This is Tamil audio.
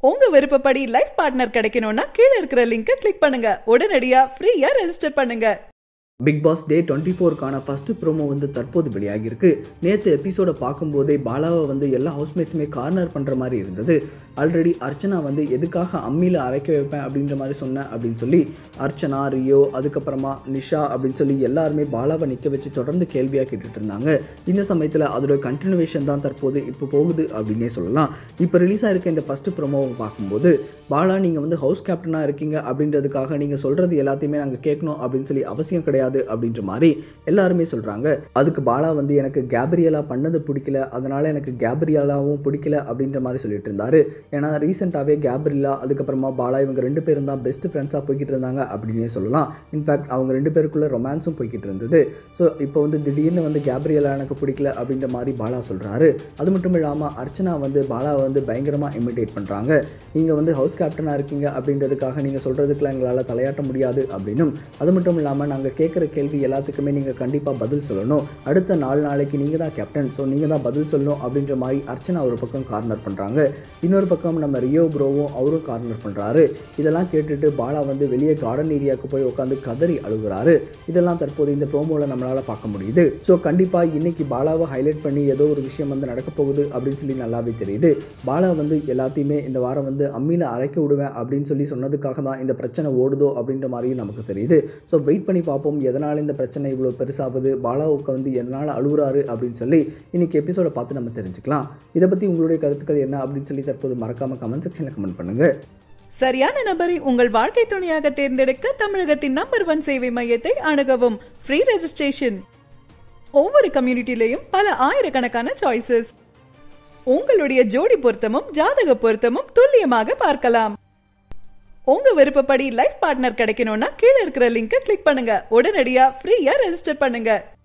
உங்க விருப்பப்படி லைஃப் பார்ட்னர் கிடைக்கணும்னா கீழே இருக்கிற லிங்கை கிளிக் பண்ணுங்க உடனடியா ஃப்ரீயா ரெஜிஸ்டர் பண்ணுங்க பிக் பாஸ் டே டுவெண்ட்டி ஃபோருக்கான ஃபஸ்ட்டு ப்ரோமோ வந்து தற்போது வெளியாகியிருக்கு நேற்று எபிசோடை பார்க்கும்போதே பாலாவை வந்து எல்லா ஹவுஸ்மேட்ஸுமே கார்னர் பண்ணுற மாதிரி இருந்தது ஆல்ரெடி அர்ச்சனா வந்து எதுக்காக அம்மியில் அரைக்க வைப்பேன் அப்படின்ற மாதிரி சொன்னேன் அப்படின்னு சொல்லி அர்ச்சனா ரியோ அதுக்கப்புறமா நிஷா அப்படின்னு சொல்லி எல்லாருமே பாலாவை நிற்க வச்சு தொடர்ந்து கேள்வியாக கேட்டுட்டு இருந்தாங்க இந்த சமயத்தில் அதோட கண்டினியூவேஷன் தான் தற்போது இப்போ போகுது அப்படின்னே சொல்லலாம் இப்போ ரிலீஸ் ஆயிருக்க இந்த ஃபஸ்ட்டு ப்ரோமோவை பார்க்கும்போது பாலா நீங்கள் வந்து ஹவுஸ் கேப்டனாக இருக்கீங்க அப்படின்றதுக்காக நீங்கள் சொல்கிறது எல்லாத்தையுமே நாங்கள் கேட்கணும் அப்படின்னு சொல்லி அவசியம் கிடையாது அப்படின்ற மாதிரி எல்லாருமே சொல்கிறாங்க அதுக்கு பாலா வந்து எனக்கு கேப்ரியலா பண்ணது பிடிக்கல அதனால் எனக்கு கேப்ரியாலாவும் பிடிக்கல அப்படின்ற மாதிரி சொல்லிட்டு இருந்தாரு ஏன்னா ரீசெண்டாகவே கேப்ரிலா அதுக்கப்புறமா பாலா இவங்க ரெண்டு பேரும் தான் பெஸ்ட் ஃப்ரெண்ட்ஸாக போய்கிட்டு இருந்தாங்க அப்படின்னே சொல்லலாம் இன்ஃபேக்ட் அவங்க ரெண்டு பேருக்குள்ள ரொமான்ஸும் போய்கிட்டு இருந்தது ஸோ இப்போ வந்து திடீர்னு வந்து கேப்ரியலா எனக்கு பிடிக்கல அப்படின்ற மாதிரி பாலா சொல்கிறாரு அது மட்டும் இல்லாமல் அர்ச்சனா வந்து பாலாவை வந்து பயங்கரமாக இமிடேட் பண்ணுறாங்க நீங்கள் வந்து ஹவுஸ் கேப்டனாக இருக்கீங்க அப்படின்றதுக்காக நீங்கள் சொல்கிறதுக்குலாம் எங்களால் தலையாட்ட முடியாது அப்படின்னும் அது மட்டும் இல்லாமல் நாங்கள் கேட்குற கேள்வி எல்லாத்துக்குமே நீங்கள் கண்டிப்பாக பதில் சொல்லணும் அடுத்த நாலு நாளைக்கு நீங்கள் தான் கேப்டன் ஸோ நீங்கள் தான் பதில் சொல்லணும் அப்படின்ற மாதிரி அர்ச்சனா ஒரு பக்கம் கார்னர் பண்ணுறாங்க இன்னொரு பக்கம் நம்ம ரியோ ப்ரோவும் அவரும் கார்னர் பண்ணுறாரு இதெல்லாம் கேட்டுட்டு பாலா வந்து வெளியே கார்டன் ஏரியாவுக்கு போய் உட்காந்து கதறி அழுகுறாரு இதெல்லாம் தற்போது இந்த ப்ரோமோவில் நம்மளால் பார்க்க முடியுது ஸோ கண்டிப்பாக இன்னைக்கு பாலாவை ஹைலைட் பண்ணி ஏதோ ஒரு விஷயம் வந்து நடக்க போகுது அப்படின்னு சொல்லி நல்லாவே தெரியுது பாலா வந்து எல்லாத்தையுமே இந்த வாரம் வந்து அம்மியில் அரைக்க விடுவேன் அப்படின்னு சொல்லி சொன்னதுக்காக தான் இந்த பிரச்சனை ஓடுதோ அப்படின்ற மாதிரியும் நமக்கு தெரியுது ஸோ வெயிட் பண்ணி பார்ப்போம் எதனால் இந்த பிரச்சனை இவ்வளோ பெருசாகுது பாலாவுக்கு வந்து எதனால் அழுகுறாரு அப்படின்னு சொல்லி இன்னைக்கு எபிசோட பார்த்து நம்ம தெரிஞ்சுக்கலாம் இதை பற்றி உங்களுடைய கருத்துக்கள் என்ன அப்படின்னு சொல்லி தற்போது மறக்காமல் கமெண்ட் செக்ஷனில் கமெண்ட் பண்ணுங்கள் சரியான நபரை உங்கள் வாழ்க்கை துணையாக தேர்ந்தெடுக்க தமிழகத்தின் நம்பர் ஒன் சேவை மையத்தை அணுகவும் ஃப்ரீ ரெஜிஸ்ட்ரேஷன் ஒவ்வொரு கம்யூனிட்டிலையும் பல ஆயிரக்கணக்கான சாய்ஸஸ் உங்களுடைய ஜோடி பொருத்தமும் ஜாதக பொருத்தமும் துல்லியமாக பார்க்கலாம் உங்க விருப்பப்படி லைஃப் பார்ட்னர் கிடைக்கணும்னா கீழே இருக்கிற லிங்கை கிளிக் பண்ணுங்க உடனடியா ஃப்ரீயா ரெஜிஸ்டர் பண்ணுங்க